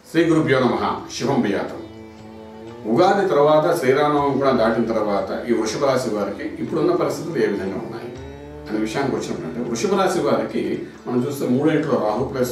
శ్రీ గురుభ్యో నమ శుభం బియాతం ఉగాది తర్వాత శ్రీరామనవమి కూడా దాటిన తర్వాత ఈ వృషభ రాశి వారికి ఇప్పుడున్న పరిస్థితులు ఏ విధంగా ఉన్నాయి అనే విషయానికి వచ్చినప్పుడు వృషభ రాశి వారికి మనం చూస్తే మూడో ఇంట్లో రాహు ప్లస్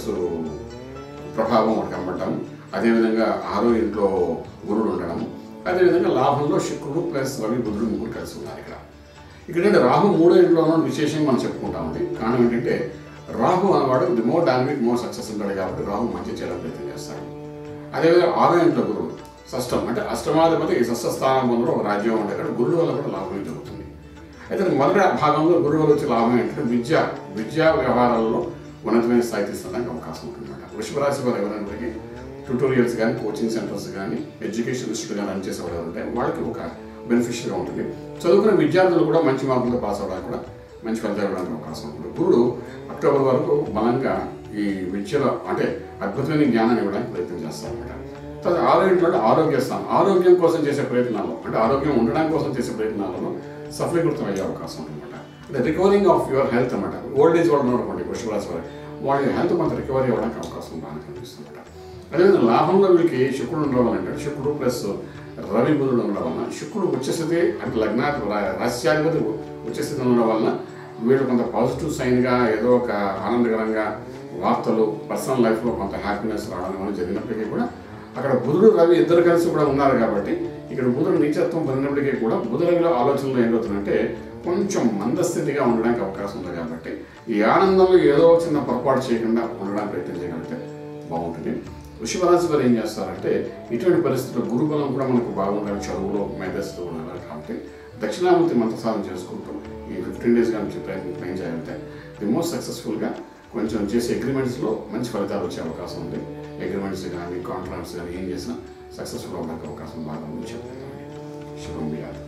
ప్రభావం ఒకటి కనబడటం అదేవిధంగా ఆరో ఇంట్లో గురుడు ఉండడం అదేవిధంగా లాభంలో శుక్రుడు ప్లస్ రవి బుధుడు ముగ్గురు కలిసి ఉన్నారు ఇక్కడ ఇక్కడ రాహు మూడో ఇంట్లో ఉన్న విశేషం మనం చెప్పుకుంటామండి కారణం ఏంటంటే రాహు అనేవాడు the more dynamic more success ఉంటాడు కాబట్టి రాహు మంచి చేయడం ప్రయత్నం చేస్తాడు అదేవిధంగా ఆరో ఇంట్లో గురుడు షష్టం అంటే అష్టమాధిపతి ఈ షష్ఠ స్థానంలో ఒక రాజ్యం ఉండే ఇక్కడ గురుడు వల్ల కూడా లాభం జరుగుతుంది అయితే మొదటి భాగంలో గురువు వల్ల వచ్చే లాభం ఏంటంటే విద్య విద్యా వ్యవహారాల్లో ఉన్నతమైన స్థాయి తీసుకోవడానికి అవకాశం ఉంటుందన్నమాట వృషభ రాశి వారు ఎవరైనప్పటికీ ట్యూటోరియల్స్ కానీ కోచింగ్ సెంటర్స్ కానీ ఎడ్యుకేషన్ ఇన్స్టిట్యూట్ కానీ రన్ చేసే వాళ్ళు ఉంటే వాళ్ళకి ఒక బెనిఫిషియల్గా ఉంటుంది చదువుకున్న విద్యార్థులు కూడా మంచి మార్కులతో పాస్ అవ్వడానికి కూడా మంచి ఫలితాలు ఇవ్వడానికి అవకాశం ఉంటుంది గురుడు అక్టోబర్ వరకు బలంగా ఈ విద్యలో అంటే అద్భుతమైన జ్ఞానాన్ని ఇవ్వడానికి ప్రయత్నం చేస్తారన్నమాట తర్వాత ఆరో ఇంట్లో ఆరోగ్య స్థానం ఆరోగ్యం కోసం చేసే ప్రయత్నాల్లో అంటే ఆరోగ్యం ఉండడానికి కోసం చేసే ప్రయత్నాలలో సఫలీకృతం అయ్యే అవకాశం ఉందన్నమాట అంటే రికవరింగ్ ఆఫ్ యువర్ హెల్త్ అనమాట ఓల్డ్ ఏజ్ వాళ్ళు అనుకోండి వృషభ రాశి వారి వాళ్ళ హెల్త్ కొంత రికవరీ అవ్వడానికి అవకాశం బాగా కనిపిస్తుందన్నమాట అదేవిధంగా లాభంలో వీళ్ళకి శుక్రుడు ఉండడం వల్ల అంటే శుక్రుడు ప్లస్ రవి బుధుడు ఉండడం వలన శుక్రుడు వచ్చేస్తే అంటే లగ్నాత్ రాశ్యాధిపతి వచ్చేస్తే ఉండడం వలన వీళ్ళు కొంత పాజిటివ్ సైన్గా ఏదో ఒక ఆనందకరంగా వార్తలు పర్సనల్ లైఫ్లో కొంత హ్యాపీనెస్ రావడం అనేది జరిగినప్పటికీ కూడా అక్కడ బుధుడు రవి ఇద్దరు కలిసి కూడా ఉన్నారు కాబట్టి ఇక్కడ బుధుడు నీచత్వం పొందినప్పటికీ కూడా బుధ రవిలో ఆలోచనలు ఏమవుతుందంటే కొంచెం మందస్థితిగా ఉండడానికి అవకాశం ఉంది కాబట్టి ఈ ఆనందంలో ఏదో చిన్న పొరపాటు చేయకుండా ఉండడానికి ప్రయత్నం చేయగలిగితే బాగుంటుంది వృషభరాశి వారు ఏం చేస్తారంటే ఇటువంటి పరిస్థితుల్లో గురుబలం కూడా మనకు బాగుండాలి చదువులో మేధస్సులో ఉండాలి కాబట్టి దక్షిణామూర్తి మంత్రసాధన చేసుకుంటూ ఈ ఫిఫ్టీన్ డేస్ కానీ ప్రయత్నం ట్రైన్ చేయాలంటే ది మోస్ట్ సక్సెస్ఫుల్గా కొంచెం చేసే అగ్రిమెంట్స్లో మంచి ఫలితాలు వచ్చే అవకాశం ఉంది అగ్రిమెంట్స్ కానీ కాంట్రాక్ట్స్ కానీ ఏం చేసినా సక్సెస్ఫుల్ అవ్వడానికి అవకాశం బాగా ఉంది చెప్తాను శుభం బియాలి